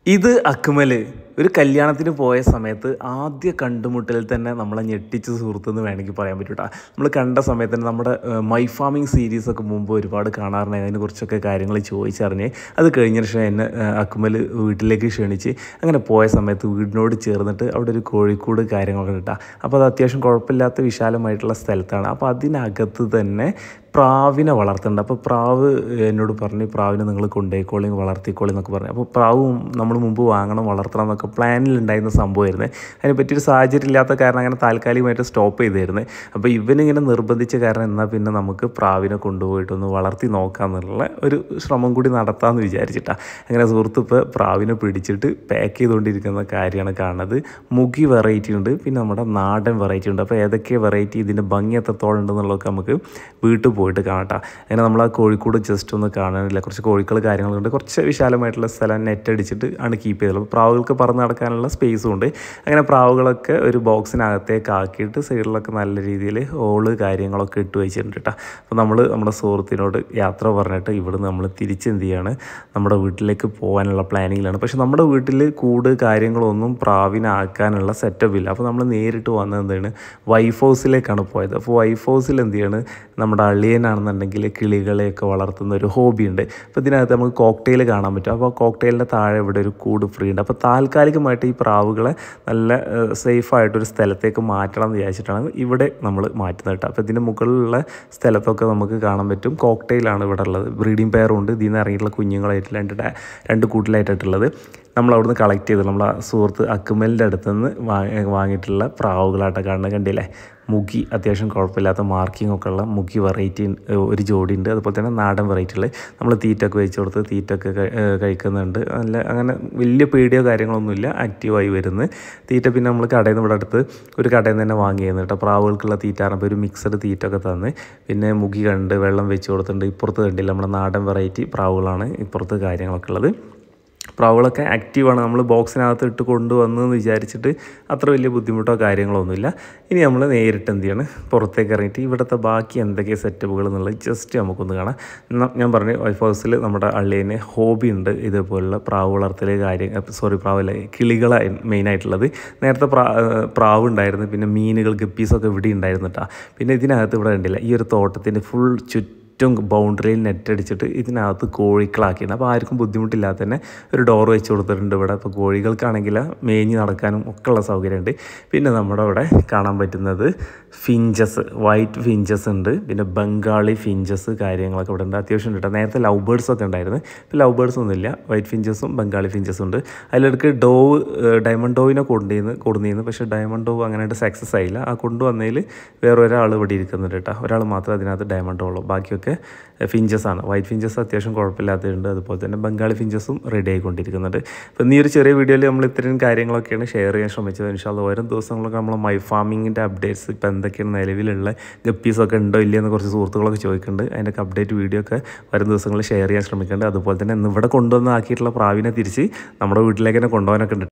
ഇത് അക്മല് ഒരു കല്യാണത്തിന് പോയ സമയത്ത് ആദ്യ കണ്ടുമുട്ടലിൽ തന്നെ നമ്മളെ ഞെട്ടിച്ച സുഹൃത്തെന്ന് വേണമെങ്കിൽ പറയാൻ പറ്റൂട്ടാ നമ്മൾ കണ്ട സമയത്ത് തന്നെ നമ്മുടെ ഏഹ്, മൈ ഫാമിംഗ് സീരീസൊക്കെ മുമ്പ് ഒരുപാട് കാണാറുണ്ട് അതിനെക്കുറിച്ചൊക്കെ കാര്യങ്ങൾ ചോദിച്ചറിഞ്ഞ് അത് കഴിഞ്ഞ ശേഷം എന്നെ ഏഹ്, അക്മൽ വീട്ടിലേക്ക് ക്ഷണിച്ച് അങ്ങനെ പോയ സമയത്ത് വീടിനോട് ചേർന്നിട്ട് അവിടെ ഒരു കോഴിക്കോട് കാര്യങ്ങളൊക്കെ കിട്ടാ അപ്പോൾ അത് അത്യാവശ്യം കുഴപ്പമില്ലാത്ത വിശാലമായിട്ടുള്ള സ്ഥലത്താണ് അപ്പോൾ അതിനകത്ത് തന്നെ പ്രാവിനെ വളർത്തുന്നുണ്ട് അപ്പോൾ പ്രാവ് എന്നോട് പറഞ്ഞു പ്രാവിനെ നിങ്ങൾ കൊണ്ടുപോയിക്കോളി വളർത്തിക്കോളി എന്നൊക്കെ പറഞ്ഞു അപ്പോൾ പ്രാവും നമ്മൾ മുമ്പ് വാങ്ങണം വളർത്തണം എന്നൊക്കെ പ്ലാനിലുണ്ടായിരുന്ന സംഭവമായിരുന്നു അതിനെ പറ്റിയൊരു സാഹചര്യം ഇല്ലാത്ത കാരണം അങ്ങനെ താൽക്കാലികമായിട്ട് സ്റ്റോപ്പ് ചെയ്തായിരുന്നു അപ്പോൾ ഇവനിങ്ങനെ നിർബന്ധിച്ച കാരണം എന്നാൽ പിന്നെ നമുക്ക് പ്രാവിനെ കൊണ്ടുപോയിട്ടൊന്ന് വളർത്തി നോക്കാമെന്നുള്ള ഒരു ശ്രമം കൂടി നടത്താമെന്ന് വിചാരിച്ചിട്ടാണ് അങ്ങനെ സുഹൃത്ത് ഇപ്പോൾ പ്രാവിനെ പിടിച്ചിട്ട് പാക്ക് ചെയ്തുകൊണ്ടിരിക്കുന്ന കാര്യമാണ് കാണുന്നത് മുഗി വെറൈറ്റി ഉണ്ട് പിന്നെ നമ്മുടെ നാടൻ വെറൈറ്റി ഉണ്ട് അപ്പോൾ ഏതൊക്കെ വെറൈറ്റി ഇതിൻ്റെ ഭംഗി എത്രത്തോളം ഉണ്ടെന്നുള്ളതൊക്കെ നമുക്ക് വീട്ടിൽ പോയിട്ട് കാണാം അങ്ങനെ നമ്മൾ ആ കോഴിക്കോട് ജസ്റ്റ് ഒന്ന് കാണാനില്ല കുറച്ച് കോഴികൾ കാര്യങ്ങളുണ്ട് കുറച്ച് വിശാലമായിട്ടുള്ള സ്ഥലം നെറ്റ് അടിച്ചിട്ട് ആണ് കീപ്പ് ചെയ്തത് അപ്പോൾ പ്രാവുകൾക്ക് പറന്ന് നടക്കാനുള്ള സ്പേസും ഉണ്ട് അങ്ങനെ പ്രാവുകളൊക്കെ ഒരു ബോക്സിനകത്തേക്ക് ആക്കിയിട്ട് സൈഡിലൊക്കെ നല്ല രീതിയിൽ ഹോള് കാര്യങ്ങളൊക്കെ ഇട്ട് വെച്ചിട്ടുണ്ട് കേട്ടോ അപ്പോൾ നമ്മൾ നമ്മുടെ സുഹൃത്തിനോട് യാത്ര പറഞ്ഞിട്ട് ഇവിടുന്ന് നമ്മൾ തിരിച്ചെന്ത് ചെയ്യാണ് നമ്മുടെ വീട്ടിലേക്ക് പോകാനുള്ള പ്ലാനിങ്ങിലാണ് പക്ഷെ നമ്മുടെ വീട്ടിൽ കൂട് കാര്യങ്ങളൊന്നും പ്രാവിനാക്കാനുള്ള സെറ്റപ്പ് ഇല്ല അപ്പോൾ നമ്മൾ നേരിട്ട് വന്നത് എന്താണ് വൈഫ് ഹൗസിലേക്കാണ് പോയത് അപ്പോൾ വൈഫ് ഹൗസിൽ എന്ത് ചെയ്യാണ് നമ്മുടെ അളിയനാണെന്നുണ്ടെങ്കിൽ കിളികളെയൊക്കെ വളർത്തുന്ന ഒരു ഹോബി ഉണ്ട് അപ്പോൾ ഇതിനകത്ത് നമുക്ക് കോക്ടെയിൽ കാണാൻ പറ്റും അപ്പോൾ കോക്ടെയിലിൻ്റെ താഴെ ഇവിടെ ഒരു കൂട് ഫ്രീ ഉണ്ട് അപ്പോൾ താൽക്കാലികമായിട്ട് ഈ പ്രാവുകളെ നല്ല സേഫായിട്ടൊരു സ്ഥലത്തേക്ക് മാറ്റണം എന്ന് വിചാരിച്ചിട്ടാണ് ഇവിടെ നമ്മൾ മാറ്റുന്നത് കേട്ടോ അപ്പോൾ ഇതിൻ്റെ മുകളിലുള്ള സ്ഥലത്തൊക്കെ നമുക്ക് കാണാൻ പറ്റും കോക്ടെയിലാണ് ഇവിടെ ഉള്ളത് ബ്രീഡിംഗ് പെയറും ഉണ്ട് ഇതിൽ നിന്ന് ഇറങ്ങിയിട്ടുള്ള കുഞ്ഞുങ്ങളായിട്ട് രണ്ട് ഡാ- രണ്ട് കൂട്ടിലായിട്ടുള്ളത് നമ്മൾ അവിടുന്ന് കളക്ട് ചെയ്ത് നമ്മളെ സുഹൃത്ത് അക്കുമലിൻ്റെ അടുത്ത് നിന്ന് വാങ്ങി വാങ്ങിയിട്ടുള്ള പ്രാവുകളായിട്ട് കാണുന്നത് കണ്ടില്ലേ മുഗി അത്യാവശ്യം കുഴപ്പമില്ലാത്ത മാർക്കിംഗ് ഒക്കെ ഉള്ള മുഗി വെറൈറ്റി ഒരു ജോഡി ഉണ്ട് അതുപോലെ തന്നെ നാടൻ വെറൈറ്റികൾ നമ്മൾ തീറ്റൊക്കെ വെച്ച് കൊടുത്ത് തീറ്റൊക്കെ കഴി- ഏഹ് കഴിക്കുന്നുണ്ട് നല്ല അങ്ങനെ വലിയ പേടിയോ കാര്യങ്ങളൊന്നുമില്ല ആക്റ്റീവായി വരുന്നത് തീറ്റ പിന്നെ നമ്മൾ കടയിൽ നിന്ന് ഇവിടെ അടുത്ത് ഒരു കടയിൽ നിന്ന് തന്നെ വാങ്ങിയിരുന്നു കേട്ടോ പ്രാവുകൾക്കുള്ള തീറ്റ ആകുമ്പോൾ ഒരു മിക്സഡ് തീറ്റ ഒക്കെ തന്ന് പിന്നെ മുഗി കണ്ട് വെള്ളം വെച്ച് കൊടുത്തിട്ടുണ്ട് ഇപ്പുറത്ത് കണ്ടില്ല നമ്മുടെ നാടൻ വെറൈറ്റി പ്രാവുകളാണ് ഇപ്പുറത്ത് കാര്യങ്ങളൊക്കെ ഉള്ളത് പ്രാവുകളൊക്കെ ആക്റ്റീവാണ് നമ്മൾ ബോക്സിനകത്ത് ഇട്ട് കൊണ്ടുവന്നെന്ന് വിചാരിച്ചിട്ട് അത്ര വലിയ ബുദ്ധിമുട്ടോ കാര്യങ്ങളോ ഒന്നുമില്ല ഇനി നമ്മൾ നേരിട്ട് എന്ത് ചെയ്യാണ് പുറത്തേക്ക് ഇറങ്ങിയിട്ട് ഇവിടുത്തെ ബാക്കി എന്തൊക്കെ സെറ്റപ്പുകൾ എന്നുള്ളത് ജസ്റ്റ് നമുക്കൊന്ന് കാണാം ന- ഞാൻ പറഞ്ഞു വൈഫ് ഹൗസിൽ നമ്മുടെ അള്ളിയന് ഹോബി ഉണ്ട് ഇതേപോലുള്ള പ്രാവ് വളർത്തൽ കാര്യം സോറി പ്രാവല്ല കിളികളാണ് മെയിനായിട്ടുള്ളത് നേരത്തെ പ്രാ പ്രാവ് ഉണ്ടായിരുന്നു പിന്നെ മീനുകൾ ഗപ്പീസൊക്കെ ഇവിടെ ഉണ്ടായിരുന്നു കേട്ടോ പിന്നെ ഇതിനകത്ത് ഇവിടെ കണ്ടില്ല ഈ ഒരു തോട്ടത്തിൻ്റെ ഫുൾ ചുറ്റും ഏറ്റവും ബൗണ്ടറിയിൽ നെറ്റ് അടിച്ചിട്ട് ഇതിനകത്ത് കോഴിക്കളാക്കിയിട്ടുണ്ട് അപ്പോൾ ആർക്കും ബുദ്ധിമുട്ടില്ലാതെ തന്നെ ഒരു ഡോർ വെച്ച് കൊടുത്തിട്ടുണ്ട് ഇവിടെ അപ്പോൾ കോഴികൾക്കാണെങ്കിൽ മേഞ്ഞ് നടക്കാനും ഒക്കെ ഉള്ള സൗകര്യമുണ്ട് പിന്നെ നമ്മുടെ ഇവിടെ കാണാൻ പറ്റുന്നത് ഫിഞ്ചസ് വൈറ്റ് ഫിഞ്ചസ് ഉണ്ട് പിന്നെ ബംഗാളി ഫിഞ്ചസ് കാര്യങ്ങളൊക്കെ ഇവിടെ ഉണ്ട് അത്യാവശ്യം ഉണ്ട് കേട്ടോ നേരത്തെ ലവ് ബേർഡ്സ് ഒക്കെ ഉണ്ടായിരുന്നു ഇപ്പോൾ ലവ് ബേർഡ്സ് ഒന്നുമില്ല വൈറ്റ് ഫിഞ്ചസും ബംഗാളി ഫിഞ്ചസും ഉണ്ട് അതിലിടയ്ക്ക് ഡോവ് ഡയമണ്ട് ഡോവിനെ കൊണ്ടുവന്ന് കൊടുന്നിരുന്നു പക്ഷേ ഡയമണ്ട് ഡോവ് അങ്ങനെയായിട്ട് സക്സസ് ആയില്ല ആ കൊണ്ടുവന്നതിൽ വേറെ ഒരാൾ ഇവിടെ ഇരിക്കുന്നുണ്ട് കേട്ടോ ഒരാൾ മാത്രം അതിനകത്ത് ഡയമണ്ട് ഡോളോ ബാക്കിയൊക്കെ ഫിഞ്ചസ് ആണ് വൈറ്റ് ഫിഞ്ചസ് അത്യാവശ്യം കുഴപ്പമില്ലാത്തതുണ്ട് അതുപോലെ തന്നെ ബംഗാളി ഫിഞ്ചസും റെഡി ആയിക്കൊണ്ടിരിക്കുന്നുണ്ട് അപ്പോൾ ഈ ഒരു ചെറിയ വീഡിയോയിൽ നമ്മൾ ഇത്രയും കാര്യങ്ങളൊക്കെയാണ് ഷെയർ ചെയ്യാൻ ശ്രമിച്ചത് ഇൻഷാല്ല ഓരോ ദിവസങ്ങളൊക്കെ നമ്മൾ മൈ ഫാമിങ്ങിൻ്റെ അപ്ഡേറ്റ്സ് ഇപ്പോൾ എന്തൊക്കെയാണ് നിലവിലുള്ള ഗപ്പീസൊക്കെ ഉണ്ടോ ഇല്ലയെന്ന് കുറച്ച് സുഹൃത്തുക്കളൊക്കെ ചോദിക്കുന്നുണ്ട് അതിൻ്റെയൊക്കെ അപ്ഡേറ്റ് വീഡിയോ ഒക്കെ വരും ദിവസങ്ങളിൽ ഷെയർ ചെയ്യാൻ ശ്രമിക്കുന്നുണ്ട് അതുപോലെ തന്നെ ഇന്ന് ഇവിടെ കൊണ്ടുവന്ന് ആക്കിയിട്ടുള്ള പ്രാവിനെ തിരിച്ച് നമ്മുടെ വീട്ടിലേക്ക് തന്നെ കൊണ്ടുപോകാനൊക്കെ ഉണ്ട്